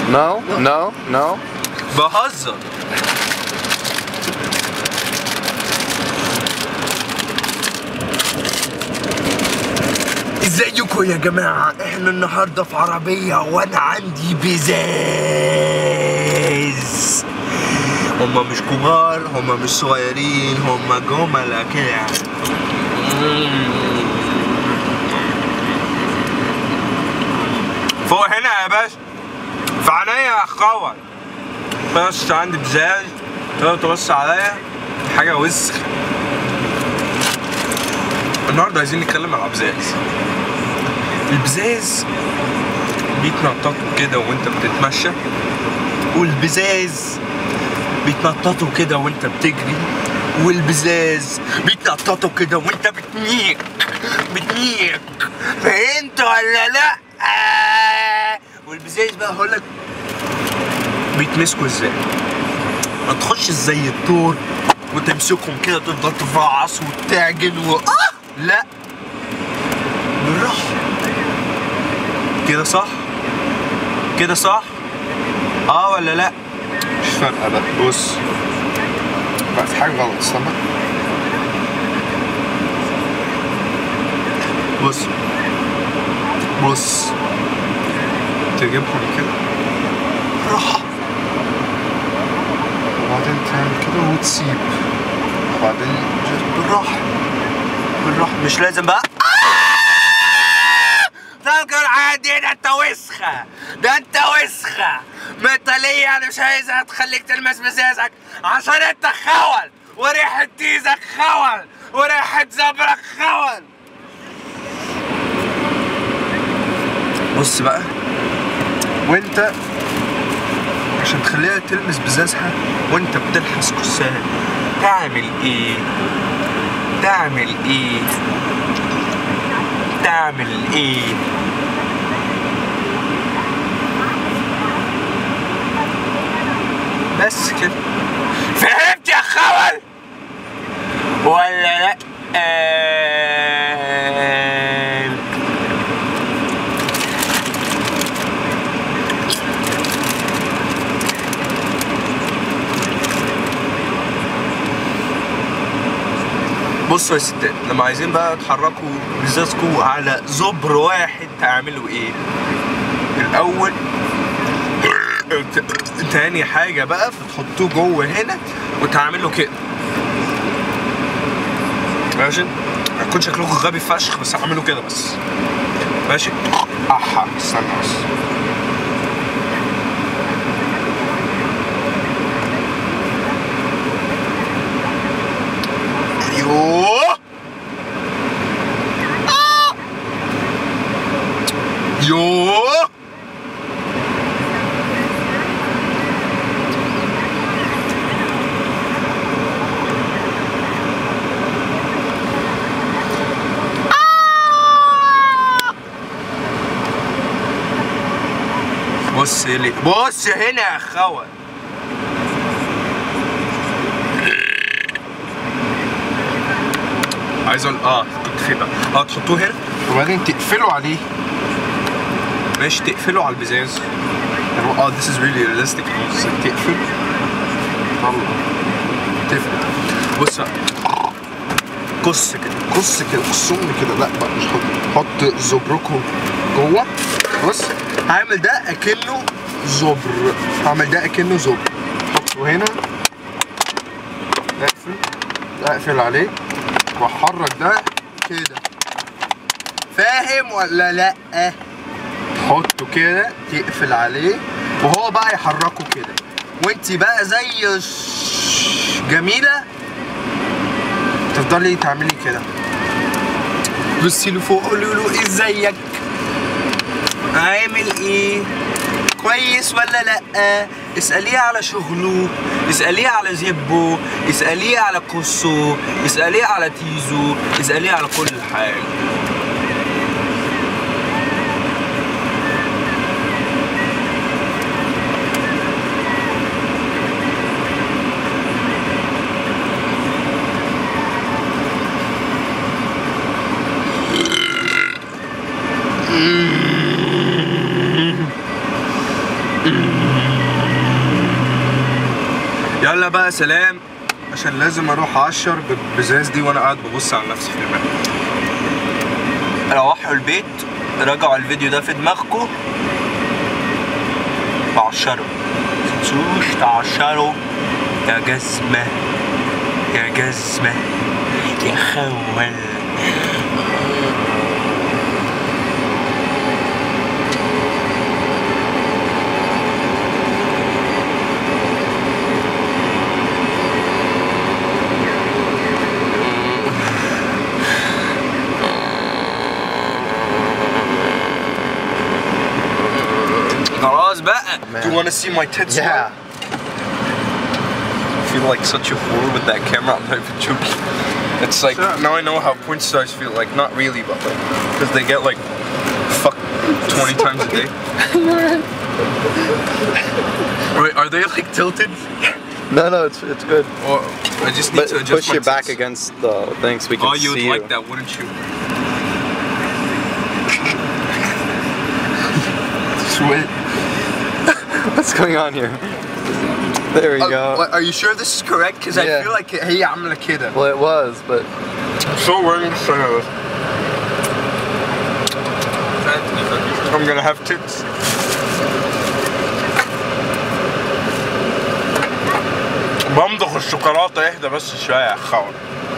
No, no, no. بهزر ازيكم يا جماعة احنا النهاردة في عربية وانا عندي بزاز هما مش كبار هما مش صغيرين هما جملة كده فوق هنا يا باشا في عينيا يا خوان بس عندي بزاز تقدر تبص عليا حاجة وسخ النهارده عايزين نتكلم على البزاز البزاز بيتنططوا كده وانت بتتمشى والبزاز بيتنططوا كده وانت بتجري والبزاز بيتنططوا كده وانت بتنيك بتنيك فهمت ولا لا؟ والبزاز بقى هقول لك بيتمسكوا ازاي ما تخش زي الطور وتمسكهم كده تفضل تفعص وتعجن و آه! لا بالراحة كده صح كده صح اه ولا لا مش فارقة بقى بص بقى في حاجة غلط استنى بص بص تجيبهم كده راحة وبعدين تعمل كده وتسيب وبعدين just بالراحة بالراحة مش لازم بقى تذكر عادي ده انت وسخة ده انت وسخة مثالية انا مش عايزها تخليك تلمس مزازك عشان انت خول وريحة تيزك خول وريحة زبرك خول بص بقى وانت عشان تخليها تلمس بزازها وانت بتلحس كسان تعمل ايه تعمل ايه تعمل ايه بس كده فهمت يا خول ولا لا بصوا يا ستات لما عايزين بقى تحركوا مزازكوا على زبر واحد تعملوا ايه؟ الاول تاني حاجة بقى بتحطوه جوه هنا وتعملوا كده ماشي؟ هيكون شكلكم غبي فشخ بس اعملوا كده بس ماشي؟ احا استنى بس يوه يوه بص لي بص هنا يا خوان عايز اقول اه كنت فين بقى اه تحطوه هنا وبعدين تقفلوا عليه ماشي تقفله على البزاز اه this is really realistic بص تقفل طلع تقفل بص بقى قص كده قص كده قصهم كده لا بقى مش حط حط زبركم جوه بص هعمل ده اكنه زبر هعمل ده اكنه زبر حطه هنا اقفل اقفل عليه واحرك ده كده فاهم ولا لا حطه كده تقفل عليه وهو بقى يحركه كده وانت بقى زي ش- جميله تفضلي تعملي كده بصي له فوق قولي له ازيك عامل ايه كويس ولا لا اسأليه على شغله اسأليه على زبه اسأليه على قصه اسأليه على تيزو اسأليه على كل حاجة يلا بقى سلام عشان لازم اروح اعشر بالبزاز دي وانا قاعد ببص على نفسي في المرايه روحوا البيت راجعوا الفيديو ده في دماغكم وعشروا متنسوش تعشروا يا جزمة يا جزمة يا خول خلاص بقى Do you want to see my tits? Yeah. I feel like such a fool with that camera. I'm not even joking. It's like now I know how porn stars feel. Like not really, but like because they get like fuck 20 times a day. Wait, are they like tilted? No, no, it's it's good. Or I just need But to adjust push my your back tits. against the thing so we can Oh, you'd see like you. that, wouldn't you? Sweet. What's going on here? There we go. are you sure this is correct? Because I Yeah. feel like هي عاملة كده. Well, it was, but So wearing the same I'm gonna have tits. بمضغ الشوكولاتة اهدى بس شوية يا خول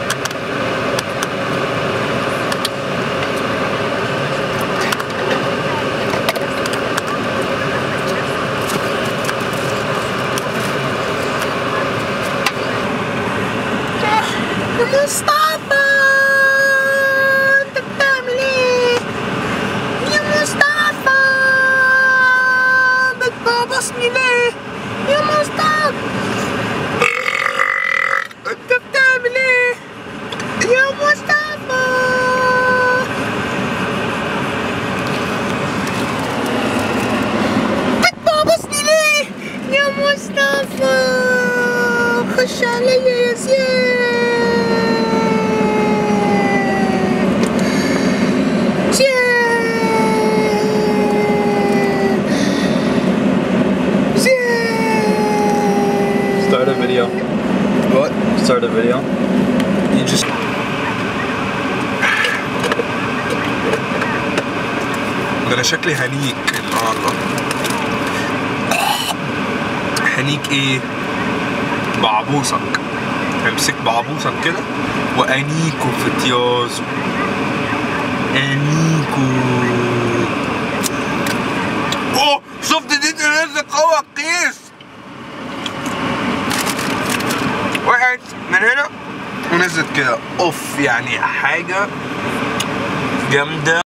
مصطفى انت بتعمل ايه يا مصطفى بتبابصني ليه يا مصطفى انت بتعمل ايه يا مصطفى بتبابصني ليه يا مصطفى خش عليا يا زياد زياد زياد start a video. What? Start a video. You just ده انا شكلي هنيك النهارده هنيك ايه بعبوسك امسك بعبوسك كده وانيكو في تيازو انيكو اوه شفت دي تنزل قوة القيس وقعت من هنا ونزلت كده اوف يعني حاجة جامدة